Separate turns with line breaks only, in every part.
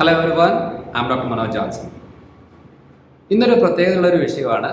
hello everyone am doctor Manoj Johnson ഇന്നൊരു പ്രത്യേകതയുള്ള ഒരു വിഷയമാണ്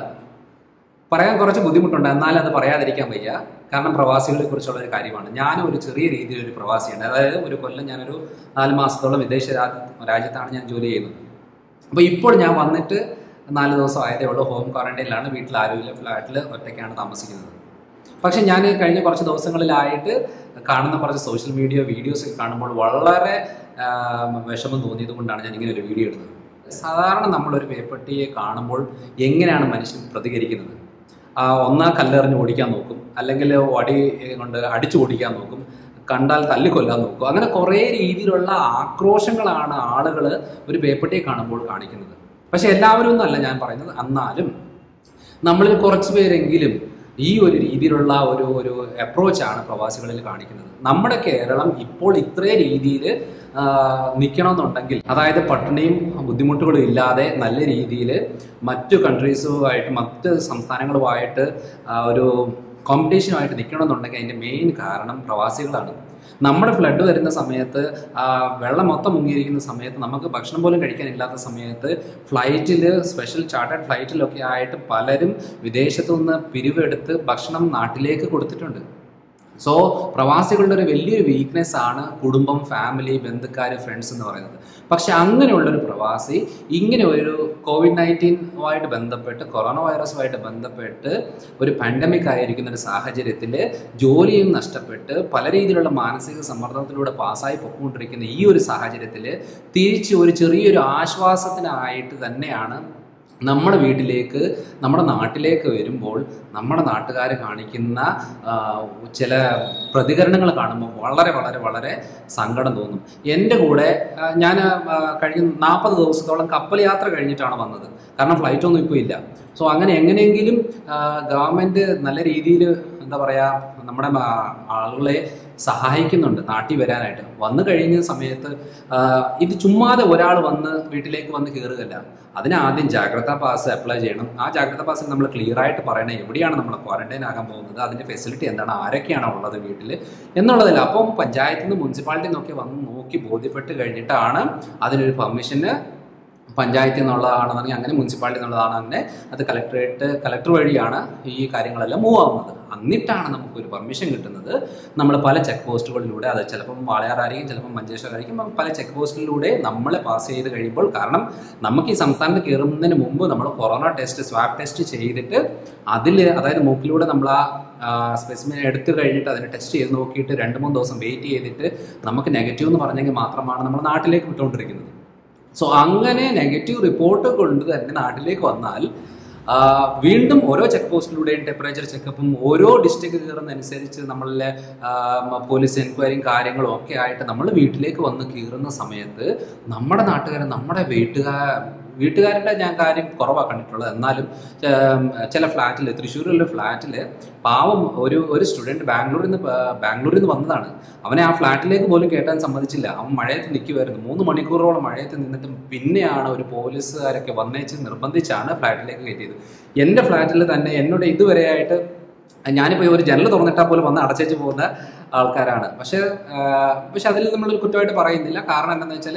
പറയാൻ കുറച്ച് ബുദ്ധിമുട്ടുണ്ട് എന്നാൽ അത് പറയാതിരിക്കാൻ വയ്യ കാരണം പ്രവാസികളെ കുറിച്ചുള്ള ഒരു കാര്യമാണ് ഞാനും ഒരു ചെറിയ രീതിയിൽ ഒരു പ്രവാസിയാണ് അതായത് ഒരു കൊല്ലം ഞാനൊരു നാല് മാസത്തോളം വിദേശ രാജ്യ രാജ്യത്താണ് ഞാൻ ജോലി ചെയ്യുന്നത് അപ്പോൾ ഇപ്പോൾ ഞാൻ വന്നിട്ട് നാല് ദിവസം ആയതേ ഉള്ളൂ ഹോം ക്വാറന്റൈനിലാണ് വീട്ടിൽ ആരുമില്ല ഫ്ലാറ്റിൽ ഒറ്റയ്ക്കാണ് താമസിക്കുന്നത് പക്ഷെ ഞാൻ കഴിഞ്ഞ കുറച്ച് ദിവസങ്ങളിലായിട്ട് കാണുന്ന കുറച്ച് സോഷ്യൽ മീഡിയ വീഡിയോസ് ഒക്കെ കാണുമ്പോൾ വളരെ ആ, വിഷമം തോന്നിയത് കൊണ്ടാണ് ഞാൻ ഇങ്ങനെ ഒരു വീഡിയോ ഇടുന്നത് സാധാരണ നമ്മളൊരു പേപ്പട്ടിയെ കാണുമ്പോൾ എങ്ങനെയാണ് മനുഷ്യൻ പ്രതികരിക്കുന്നത് ആ, ഒന്നാ കല്ലെറിഞ്ഞ് ഓടിക്കാൻ നോക്കും അല്ലെങ്കിൽ വടി കൊണ്ട് അടിച്ചു ഓടിക്കാൻ നോക്കും കണ്ടാൽ തല്ലിക്കൊല്ലാൻ നോക്കും അങ്ങനെ കുറേ രീതിയിലുള്ള ആക്രോശങ്ങളാണ് ആളുകൾ ഒരു പേപ്പട്ടിയെ കാണുമ്പോൾ കാണിക്കുന്നത് പക്ഷെ എല്ലാവരും ഒന്നല്ല ഞാൻ പറയുന്നത് എന്നാലും നമ്മളിൽ കുറച്ച് പേരെങ്കിലും ഈ ഒരു രീതിയിലുള്ള ഒരു ഒരു അപ്രോച്ചാണ് പ്രവാസികളിൽ കാണിക്കുന്നത് നമ്മുടെ കേരളം ഇപ്പോൾ ഇത്രേ രീതിയിൽ നിൽക്കണമെന്നുണ്ടെങ്കിൽ അതായത് പട്ടിണിയും ബുദ്ധിമുട്ടുകളും ഇല്ലാതെ നല്ല രീതിയിൽ മറ്റു കൺട്രീസുമായിട്ട് മറ്റ് സംസ്ഥാനങ്ങളുമായിട്ട് ആ, ഒരു കോമ്പറ്റീഷനുമായിട്ട് നിൽക്കണമെന്നുണ്ടെങ്കിൽ അതിൻ്റെ മെയിൻ കാരണം പ്രവാസികളാണ് നമ്മുടെ ഫ്ലഡ് വരുന്ന സമയത്ത് ആ, വെള്ളം മൊത്തം മുങ്ങിയിരിക്കുന്ന സമയത്ത് നമുക്ക് ഭക്ഷണം പോലും കഴിക്കാനില്ലാത്ത സമയത്ത് ഫ്ലൈറ്റിൽ സ്പെഷ്യൽ ചാർട്ടേഡ് ഫ്ലൈറ്റിലൊക്കെ ആയിട്ട് പലരും വിദേശത്തു നിന്ന് പിരിവെടുത്ത് ഭക്ഷണം നാട്ടിലേക്ക് കൊടുത്തിട്ടുണ്ട് സോ പ്രവാസികളുടെ ഒരു വലിയൊരു വീക്ക്നെസ് ആണ് കുടുംബം ഫാമിലി ബന്ധുക്കാർ ഫ്രണ്ട്സ് എന്ന് പറയുന്നത് പക്ഷെ അങ്ങനെയുള്ളൊരു പ്രവാസി ഇങ്ങനെ ഒരു കോവിഡ് നയൻറ്റീനുമായിട്ട് ബന്ധപ്പെട്ട് കൊറോണ വൈറസുമായിട്ട് ബന്ധപ്പെട്ട് ഒരു പാൻഡമിക് ആയിരിക്കുന്ന ഒരു സാഹചര്യത്തിൽ ജോലിയും നഷ്ടപ്പെട്ട് പല രീതിയിലുള്ള മാനസിക സമ്മർദ്ദത്തിലൂടെ പാസ്സായി പൊക്കൊണ്ടിരിക്കുന്ന ഈ ഒരു സാഹചര്യത്തിൽ തിരിച്ച് ഒരു ചെറിയൊരു ആശ്വാസത്തിനായിട്ട് തന്നെയാണ് നമ്മുടെ വീട്ടിലേക്ക് നമ്മുടെ നാട്ടിലേക്ക് വരുമ്പോൾ നമ്മുടെ നാട്ടുകാർ കാണിക്കുന്ന ആ, ചില പ്രതികരണങ്ങൾ കാണുമ്പോൾ വളരെ വളരെ വളരെ സങ്കടം തോന്നും എൻ്റെ കൂടെ ആ, ഞാൻ ആ, കഴിഞ്ഞ നാൽപ്പത് ദിവസത്തോളം കപ്പൽ യാത്ര കഴിഞ്ഞിട്ടാണ് വന്നത് കാരണം ഫ്ലൈറ്റ് ഒന്നും ഇപ്പോൾ ഇല്ല സോ അങ്ങനെ എങ്ങനെയെങ്കിലും ഗവൺമെൻറ് നല്ല രീതിയിൽ എന്താ പറയുക നമ്മുടെ ആ- ആളുകളെ സഹായിക്കുന്നുണ്ട് നാട്ടിൽ വരാനായിട്ട് വന്നു കഴിഞ്ഞ സമയത്ത് ആ, ഇത് ചുമ്മാതെ ഒരാൾ വന്ന് വീട്ടിലേക്ക് വന്ന് കയറുകയല്ല അതിന് ആദ്യം ജാഗ്രതാ പാസ് അപ്ലൈ ചെയ്യണം ആ ജാഗ്രതാ പാസിൽ നമ്മൾ ക്ലിയർ ആയിട്ട് പറയണം എവിടെയാണ് നമ്മൾ ക്വാറന്റൈൻ ആകാൻ പോകുന്നത് അതിൻ്റെ ഫെസിലിറ്റി എന്താണ് ആരൊക്കെയാണ് ഉള്ളത് വീട്ടിൽ എന്നുള്ളതില്ല അപ്പം പഞ്ചായത്തിൽ നിന്ന് മുനിസിപ്പാലിറ്റി നിന്നൊക്കെ വന്ന് നോക്കി ബോധ്യപ്പെട്ട് കഴിഞ്ഞിട്ടാണ് അതിനൊരു പെർമിഷന് പഞ്ചായത്തിൽ നിന്നുള്ളതാണെന്നുണ്ടെങ്കിൽ അങ്ങനെ മുനിസിപ്പാലിറ്റി എന്നുള്ളതാണെന്നെ അത് കലക്ടറേറ്റ് കലക്ടർ വഴിയാണ് ഈ കാര്യങ്ങളെല്ലാം മൂവ് ആവുന്നത് എന്നിട്ടാണ് നമുക്കൊരു പെർമിഷൻ കിട്ടുന്നത് നമ്മൾ പല ചെക്ക് പോസ്റ്റുകളിലൂടെ അത് ചിലപ്പം വാളയാറായിരിക്കും ചിലപ്പം മഞ്ചേശ്വരായിരിക്കും അപ്പം പല ചെക്ക് പോസ്റ്റിലൂടെ നമ്മൾ പാസ് ചെയ്ത് കഴിയുമ്പോൾ കാരണം നമുക്ക് ഈ സംസ്ഥാനത്ത് കയറുന്നതിന് മുമ്പ് നമ്മൾ കൊറോണ ടെസ്റ്റ് സ്വാബ് ടെസ്റ്റ് ചെയ്തിട്ട് അതിൽ അതായത് മൂക്കിലൂടെ നമ്മൾ ആ സ്പെസിമിൻ എടുത്തു കഴിഞ്ഞിട്ട് അതിനെ ടെസ്റ്റ് ചെയ്ത് നോക്കിയിട്ട് രണ്ട് മൂന്ന് ദിവസം വെയിറ്റ് ചെയ്തിട്ട് നമുക്ക് നെഗറ്റീവ് എന്ന് പറഞ്ഞെങ്കിൽ മാത്രമാണ് നമ്മൾ നാട്ടിലേക്ക് വിട്ടുകൊണ്ടിരിക്കുന്നത് സോ അങ്ങനെ നെഗറ്റീവ് റിപ്പോർട്ട് കൊണ്ട് തന്നെ നാട്ടിലേക്ക് വന്നാൽ ആ, വീണ്ടും ഓരോ ചെക്ക് പോസ്റ്റിലൂടെയും ടെമ്പറേച്ചർ ചെക്കപ്പും ഓരോ ഡിസ്ട്രിക്ട് കയറുന്നതനുസരിച്ച് നമ്മളിലെ ആ, മ- പോലീസ് എൻക്വയറിയും കാര്യങ്ങളും ഒക്കെ ആയിട്ട് നമ്മൾ വീട്ടിലേക്ക് വന്ന് കയറുന്ന സമയത്ത് നമ്മുടെ നാട്ടുകാർ നമ്മുടെ വീട്ടുകാർ വീട്ടുകാരുടെ ഞാൻ കാര്യം കുറവാണ് കണ്ടിട്ടുള്ളത് എന്നാലും ഉം, ചില ഫ്ലാറ്റിൽ തൃശ്ശൂരിലുള്ള ഫ്ലാറ്റിൽ പാവം ഒരു ഒരു സ്റ്റുഡൻറ്റ് ബാംഗ്ലൂരിൽ നിന്ന് പ- ബാംഗ്ലൂരിൽ നിന്ന് വന്നതാണ് അവനെ ആ ഫ്ലാറ്റിലേക്ക് പോലും കയറ്റാൻ സമ്മതിച്ചില്ല അവൻ മഴയത്ത് നിൽക്കുമായിരുന്നു മൂന്ന് മണിക്കൂറോളം മഴയത്ത് നിന്നിട്ട് പിന്നെയാണ് ഒരു പോലീസുകാരൊക്കെ വന്നേച്ച് നിർബന്ധിച്ചാണ് ഫ്ലാറ്റിലേക്ക് കയറ്റിയത് എൻ്റെ ഫ്ലാറ്റിൽ തന്നെ എന്നോട് ഇതുവരെയായിട്ട് ഞാനിപ്പോൾ ഒരു ജനൽ തുറന്നിട്ടാൽ പോലും വന്ന് അടച്ചേച്ച് പോകുന്ന ആൾക്കാരാണ് പക്ഷേ ആ, പക്ഷെ അതിൽ നമ്മളൊരു കുറ്റമായിട്ട് പറയുന്നില്ല കാരണം എന്താണെന്ന് വെച്ചാൽ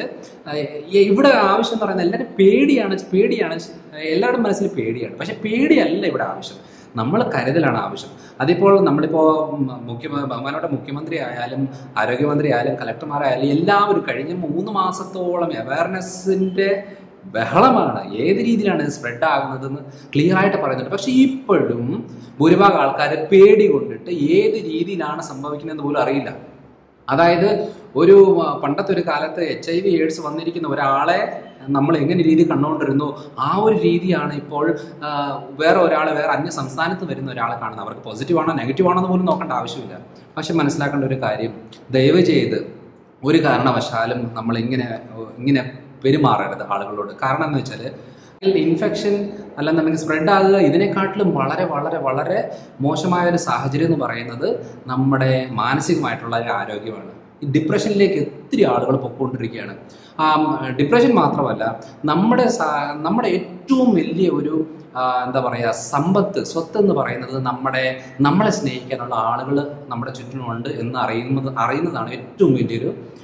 ഇവിടെ ആവശ്യം എന്ന് പറയുന്നത് എല്ലാവരും പേടിയാണ് പേടിയാണ് എല്ലാവരുടെ മനസ്സിൽ പേടിയാണ് പക്ഷെ പേടിയല്ല ഇവിടെ ആവശ്യം നമ്മൾ കരുതലാണ് ആവശ്യം അതിപ്പോൾ നമ്മളിപ്പോൾ മുഖ്യ ബഹുമാനോടെ മുഖ്യമന്ത്രി ആയാലും ആരോഗ്യമന്ത്രി ആയാലും കലക്ടർമാരായാലും എല്ലാവരും കഴിഞ്ഞ മൂന്ന് മാസത്തോളം അവയർനെസ്സിൻ്റെ ബഹളമാണ് ഏത് രീതിയിലാണ് സ്പ്രെഡ് ആകുന്നതെന്ന് ക്ലിയർ ആയിട്ട് പറയുന്നുണ്ട് പക്ഷെ ഇപ്പോഴും ഭൂരിഭാഗം ആൾക്കാർ പേടി കൊണ്ടിട്ട് ഏത് രീതിയിലാണ് സംഭവിക്കുന്നതെന്ന് പോലും അറിയില്ല അതായത് ഒരു ആ, പണ്ടത്തെ ഒരു കാലത്ത് എച്ച് ഐ വി എയ്ഡ്സ് വന്നിരിക്കുന്ന ഒരാളെ നമ്മൾ എങ്ങനെ രീതി കണ്ടുകൊണ്ടിരുന്നു ആ ഒരു രീതിയാണ് ഇപ്പോൾ ആ, വേറെ ഒരാൾ വേറെ അന്യ സംസ്ഥാനത്ത് വരുന്ന ഒരാളെ കാണുന്നത് അവർക്ക് പോസിറ്റീവ് ആണോ നെഗറ്റീവ് ആണോ എന്ന് പോലും നോക്കേണ്ട ആവശ്യമില്ല പക്ഷെ മനസ്സിലാക്കേണ്ട ഒരു കാര്യം ദയവ് ചെയ്ത് ഒരു കാരണവശാലും നമ്മൾ ഇങ്ങനെ ഇങ്ങനെ പെരുമാറരുത് ആളുകളോട് കാരണം എന്ന് വെച്ചാൽ ഇൻഫെക്ഷൻ അല്ലെന്നുണ്ടെങ്കിൽ സ്പ്രെഡ് ആകുക ഇതിനെക്കാട്ടിലും വളരെ വളരെ വളരെ മോശമായ ഒരു സാഹചര്യം എന്ന് പറയുന്നത് നമ്മുടെ മാനസികമായിട്ടുള്ള ഒരു ആരോഗ്യമാണ് ഈ ഡിപ്രഷനിലേക്ക് ഒത്തിരി ആളുകൾ പൊയ്ക്കൊണ്ടിരിക്കുകയാണ് ആ ഡിപ്രഷൻ മാത്രമല്ല നമ്മുടെ സാ- നമ്മുടെ ഏറ്റവും വലിയ ഒരു ആ, എന്താ പറയുക സമ്പത്ത് സ്വത്ത് എന്ന് പറയുന്നത് നമ്മുടെ നമ്മളെ സ്നേഹിക്കാനുള്ള ആളുകൾ നമ്മുടെ ചുറ്റിനുമുണ്ട് എന്ന് അറിയുന്നത് അറിയുന്നതാണ് ഏറ്റവും വലിയൊരു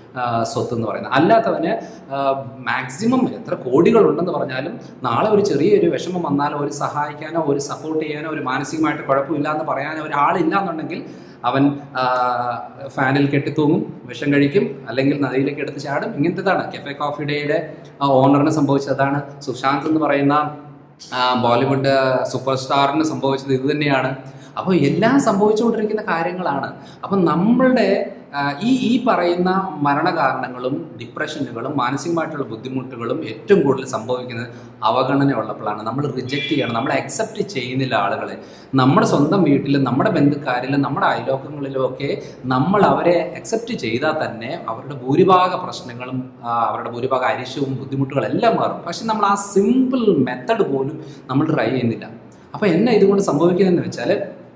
ആ, സ്വത്ത് എന്ന് പറയുന്നത് അല്ലാത്തവന് മാക്സിമം എത്ര കോടികളുണ്ടെന്ന് പറഞ്ഞാലും നാളെ ഒരു ചെറിയൊരു വിഷമം വന്നാലോ ഒരു സഹായിക്കാനോ ഒരു സപ്പോർട്ട് ചെയ്യാനോ ഒരു മാനസികമായിട്ട് കുഴപ്പമില്ല എന്ന് പറയാനോ ഒരാളില്ല എന്നുണ്ടെങ്കിൽ അവൻ ആ, ഫാനിൽ കെട്ടിത്തൂങ്ങും വിഷം കഴിക്കും അല്ലെങ്കിൽ നദിയിലേക്ക് എടുത്ത് ചാടും ഇങ്ങനത്തേതാണ് കെഫെ കോഫി ഡേയുടെ ഓണറിന് സംഭവിച്ചതാണ് സുശാന്ത് എന്ന് പറയുന്ന ആ, ബോളിവുഡ് സൂപ്പർ സ്റ്റാറിന് സംഭവിച്ചത് ഇത് തന്നെയാണ് അപ്പോൾ എല്ലാം സംഭവിച്ചുകൊണ്ടിരിക്കുന്ന കാര്യങ്ങളാണ് അപ്പം നമ്മളുടെ ആ, ഈ ഈ പറയുന്ന മരണകാരണങ്ങളും ഡിപ്രഷനുകളും മാനസികമായിട്ടുള്ള ബുദ്ധിമുട്ടുകളും ഏറ്റവും കൂടുതൽ സംഭവിക്കുന്നത് അവഗണന ഉള്ളപ്പോഴാണ് നമ്മൾ റിജക്റ്റ് ചെയ്യണം നമ്മൾ അക്സെപ്റ്റ് ചെയ്യുന്നില്ല ആളുകളെ നമ്മുടെ സ്വന്തം വീട്ടിലും നമ്മുടെ ബന്ധുക്കാരിലും നമ്മുടെ അയലോക്കങ്ങളിലും ഒക്കെ നമ്മൾ അവരെ അക്സെപ്റ്റ് ചെയ്താൽ തന്നെ അവരുടെ ഭൂരിഭാഗ പ്രശ്നങ്ങളും ആ, അവരുടെ ഭൂരിഭാഗ അരിശവും ബുദ്ധിമുട്ടുകളും എല്ലാം മാറും പക്ഷെ നമ്മൾ ആ സിമ്പിൾ മെത്തഡ് പോലും നമ്മൾ ട്രൈ ചെയ്യുന്നില്ല അപ്പോൾ എന്നാ ഇതുകൊണ്ട് സംഭവിക്കുന്നതെന്ന് വെച്ചാൽ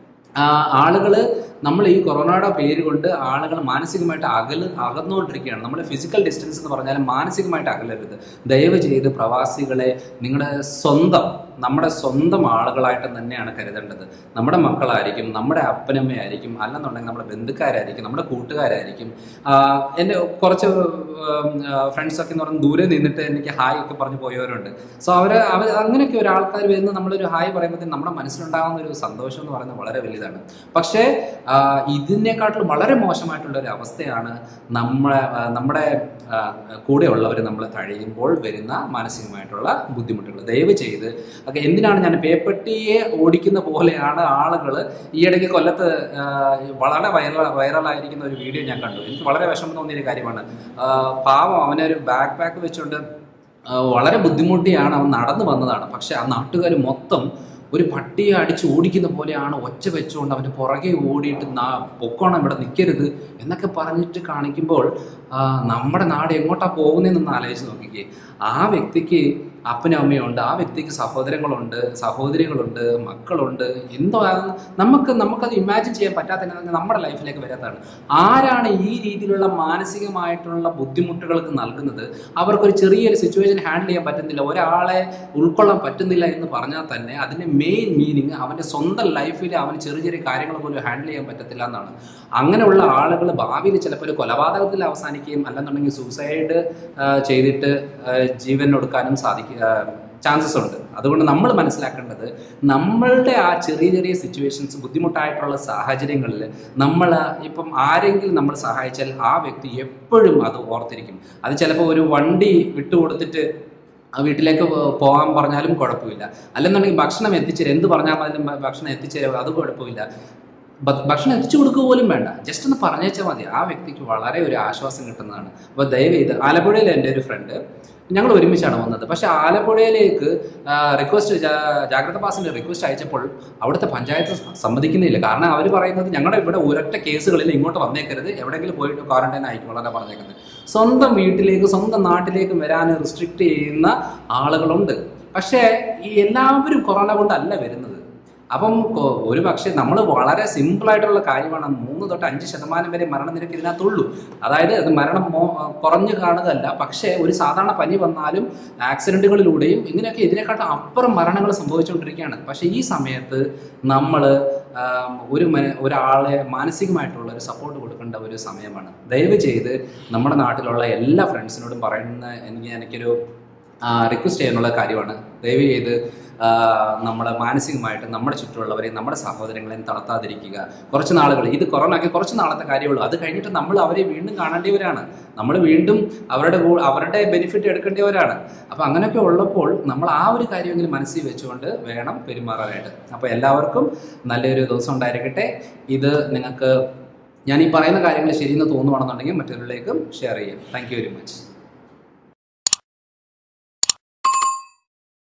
ആളുകൾ നമ്മൾ ഈ കൊറോണയുടെ പേര് കൊണ്ട് ആളുകൾ മാനസികമായിട്ട് അകല് അകന്നുകൊണ്ടിരിക്കുകയാണ് നമ്മുടെ ഫിസിക്കൽ ഡിസ്റ്റൻസ് എന്ന് പറഞ്ഞാൽ മാനസികമായിട്ട് അകലരുത് ദയവ് ചെയ്ത് പ്രവാസികളെ നിങ്ങളുടെ സ്വന്തം നമ്മുടെ സ്വന്തം ആളുകളായിട്ട് തന്നെയാണ് കരുതേണ്ടത് നമ്മുടെ മക്കളായിരിക്കും നമ്മുടെ അപ്പനമ്മയായിരിക്കും അല്ലെന്നുണ്ടെങ്കിൽ നമ്മുടെ ബന്ധുക്കാരായിരിക്കും നമ്മുടെ കൂട്ടുകാരായിരിക്കും ആഹ് എൻ്റെ കുറച്ച് ഫ്രണ്ട്സൊക്കെ എന്ന് പറഞ്ഞാൽ ദൂരെ നിന്നിട്ട് എനിക്ക് ഹായ് ഒക്കെ പറഞ്ഞു പോയവരുണ്ട് സോ അവർ അവർ അങ്ങനെയൊക്കെ ഒരു ആൾക്കാർ വരുന്ന നമ്മളൊരു ഹായ് പറയുമ്പോഴത്തേക്കും നമ്മുടെ മനസ്സിലുണ്ടാകുന്ന ഒരു സന്തോഷം എന്ന് പറയുന്നത് വളരെ വലുതാണ് പക്ഷേ ആഹ് ഇതിനേക്കാട്ടിലും വളരെ മോശമായിട്ടുള്ള ഒരു അവസ്ഥയാണ് നമ്മളെ ആഹ് നമ്മുടെ ആഹ് കൂടെയുള്ളവർ നമ്മളെ തഴയുമ്പോൾ വരുന്ന മാനസികമായിട്ടുള്ള ബുദ്ധിമുട്ടുകൾ ദയവ് ചെയ്ത് ഒക്കെ എന്തിനാണ് ഞാൻ പേപ്പട്ടിയെ ഓടിക്കുന്ന പോലെയാണ് ആളുകൾ ഈ ഇടയ്ക്ക് കൊല്ലത്ത് ആഹ് വളരെ വൈറൽ വൈറലായിരിക്കുന്ന ഒരു വീഡിയോ ഞാൻ കണ്ടു എനിക്ക് വളരെ വിഷമം തോന്നിയ ഒരു കാര്യമാണ് ആഹ് പാവം അവനൊരു ബാക്ക് പാക്ക് വെച്ചുകൊണ്ട് ആഹ് വളരെ ബുദ്ധിമുട്ടിയാണ് അവൻ നടന്നു വന്നതാണ് പക്ഷെ ആ നാട്ടുകാർ മൊത്തം ഒരു പട്ടിയെ അടിച്ച് ഓടിക്കുന്ന പോലെയാണ് ഒച്ച വെച്ചുകൊണ്ട് അവൻ്റെ പുറകെ ഓടിയിട്ട് നാ പൊക്കോണം ഇവിടെ നിൽക്കരുത് എന്നൊക്കെ പറഞ്ഞിട്ട് കാണിക്കുമ്പോൾ ആ, നമ്മുടെ നാട് എങ്ങോട്ടാ പോകുന്നതെന്നൊന്ന് ആലോചിച്ച് നോക്കിക്കേ ആ വ്യക്തിക്ക് അപ്പനും അമ്മയും ഉണ്ട് ആ വ്യക്തിക്ക് സഹോദരങ്ങളുണ്ട് സഹോദരികളുണ്ട് മക്കളുണ്ട് എന്തോ ആകുന്ന- നമുക്ക് നമുക്കത് ഇമാജിൻ ചെയ്യാൻ പറ്റാത്ത നമ്മുടെ ലൈഫിലേക്ക് വരാത്തതാണ് ആരാണ് ഈ രീതിയിലുള്ള മാനസികമായിട്ടുള്ള ബുദ്ധിമുട്ടുകൾക്ക് നൽകുന്നത് അവർക്കൊരു ചെറിയൊരു സിറ്റുവേഷൻ ഹാൻഡിൽ ചെയ്യാൻ പറ്റുന്നില്ല ഒരാളെ ഉൾക്കൊള്ളാൻ പറ്റുന്നില്ല എന്ന് പറഞ്ഞാൽ തന്നെ അതിന്റെ മെയിൻ മീനിങ് അവന്റെ സ്വന്തം ലൈഫിൽ അവന് ചെറിയ ചെറിയ കാര്യങ്ങൾ പോലും ഹാൻഡിൽ ചെയ്യാൻ പറ്റത്തില്ല എന്നാണ് അങ്ങനെയുള്ള ആളുകൾ ഭാവിയിൽ ചിലപ്പോൾ ഒരു കൊലപാതകത്തിൽ അവസാനിക്കുകയും അല്ലെന്നുണ്ടെങ്കിൽ സൂസൈഡ് ചെയ്തിട്ട് ആ, ജീവൻ ഒടുക്കാനും സാധിക്കുക ചാൻസസ് ഉണ്ട് അതുകൊണ്ട് നമ്മൾ മനസ്സിലാക്കേണ്ടത് നമ്മളുടെ ആ ചെറിയ ചെറിയ സിറ്റുവേഷൻസ് ബുദ്ധിമുട്ടായിട്ടുള്ള സാഹചര്യങ്ങളിൽ നമ്മൾ ഇപ്പം ആരെങ്കിലും നമ്മൾ സഹായിച്ചാൽ ആ വ്യക്തി എപ്പോഴും അത് ഓർത്തിരിക്കും അത് ചിലപ്പോൾ ഒരു വണ്ടി വിട്ടുകൊടുത്തിട്ട് ആ വീട്ടിലേക്ക് പോ- പോകാൻ പറഞ്ഞാലും കുഴപ്പമില്ല അല്ലെന്നുണ്ടെങ്കിൽ ഭക്ഷണം എത്തിച്ചേരും എന്ത് പറഞ്ഞാൽ മതി ഭക്ഷണം എത്തിച്ചേരും അത് കുഴപ്പമില്ല ഭ- ഭക്ഷണം എത്തിച്ചു കൊടുക്കുക പോലും വേണ്ട ജസ്റ്റ് ഒന്ന് പറഞ്ഞേച്ചാൽ മതി ആ വ്യക്തിക്ക് വളരെ ഒരു ആശ്വാസം കിട്ടുന്നതാണ് അപ്പോൾ ദയവ് ചെയ്ത് ആലപ്പുഴയിൽ എൻ്റെ ഒരു ഫ്രണ്ട് ഞങ്ങൾ ഒരുമിച്ചാണ് വന്നത് പക്ഷെ ആലപ്പുഴയിലേക്ക് റിക്വസ്റ്റ് ജാഗ്രത പാസിന്റെ റിക്വസ്റ്റ് അയച്ചപ്പോൾ അവിടുത്തെ പഞ്ചായത്ത് സമ്മതിക്കുന്നില്ല കാരണം അവർ പറയുന്നത് ഞങ്ങളുടെ ഇവിടെ ഒരൊറ്റ കേസുകളിൽ ഇങ്ങോട്ട് വന്നേക്കരുത് എവിടെയെങ്കിലും പോയിട്ട് ക്വാറന്റൈൻ ആയിക്കോളാൻ പറഞ്ഞേക്കുന്നത് സ്വന്തം വീട്ടിലേക്ക് സ്വന്തം നാട്ടിലേക്ക് വരാൻ റിസ്ട്രിക്റ്റ് ചെയ്യുന്ന ആളുകളുണ്ട് പക്ഷേ ഈ എല്ലാവരും കൊറോണ കൊണ്ടല്ല വരുന്നത് അപ്പം കൊ- ഒരു പക്ഷേ നമ്മൾ വളരെ സിമ്പിൾ ആയിട്ടുള്ള കാര്യമാണ് മൂന്ന് തൊട്ട് അഞ്ച് ശതമാനം വരെ മരണനിരക്ക് ഇതിനകത്തുള്ളൂ അതായത് അത് മരണം മോ കുറഞ്ഞു കാണുകയല്ല പക്ഷേ ഒരു സാധാരണ പനി വന്നാലും ആക്സിഡന്റുകളിലൂടെയും ഇങ്ങനെയൊക്കെ ഇതിനെക്കാട്ടും അപ്പുറം മരണങ്ങൾ സംഭവിച്ചുകൊണ്ടിരിക്കുകയാണ് പക്ഷേ ഈ സമയത്ത് നമ്മൾ ഒരു മന- ഒരാളെ മാനസികമായിട്ടുള്ള ഒരു സപ്പോർട്ട് കൊടുക്കേണ്ട ഒരു സമയമാണ് ദയവ് ചെയ്ത് നമ്മുടെ നാട്ടിലുള്ള എല്ലാ ഫ്രണ്ട്സിനോടും പറയുന്ന എനിക്ക് എനിക്കൊരു റിക്വസ്റ്റ് ചെയ്യാനുള്ള കാര്യമാണ് ദയവ് ചെയ്ത് നമ്മൾ മാനസികമായിട്ട് നമ്മുടെ ചുറ്റുമുള്ളവരെയും നമ്മുടെ സഹോദരങ്ങളെയും തളർത്താതിരിക്കുക കുറച്ച് നാളുകൾ ഇത് കൊറോണയ്ക്ക് കുറച്ച് നാളത്തെ കാര്യമുള്ളൂ അത് കഴിഞ്ഞിട്ട് നമ്മൾ അവരെ വീണ്ടും കാണേണ്ടിയവരാണ് നമ്മൾ വീണ്ടും അവരുടെ കൂ- അവരുടെ ബെനിഫിറ്റ് എടുക്കേണ്ടവരാണ് അപ്പോൾ അങ്ങനെയൊക്കെ ഉള്ളപ്പോൾ നമ്മൾ ആ ഒരു കാര്യമെങ്കിലും മനസ്സിൽ വെച്ചുകൊണ്ട് വേണം പെരുമാറാനായിട്ട് അപ്പോൾ എല്ലാവർക്കും നല്ലൊരു ദിവസം ഉണ്ടായിരിക്കട്ടെ ഇത് നിങ്ങൾക്ക് ഞാൻ ഈ പറയുന്ന കാര്യങ്ങൾ ശരിയെന്ന് തോന്നുവാണെന്നുണ്ടെങ്കിൽ മറ്റൊരാളിലേക്കും ഷെയർ ചെയ്യാം താങ്ക് യു വെരി മച്ച്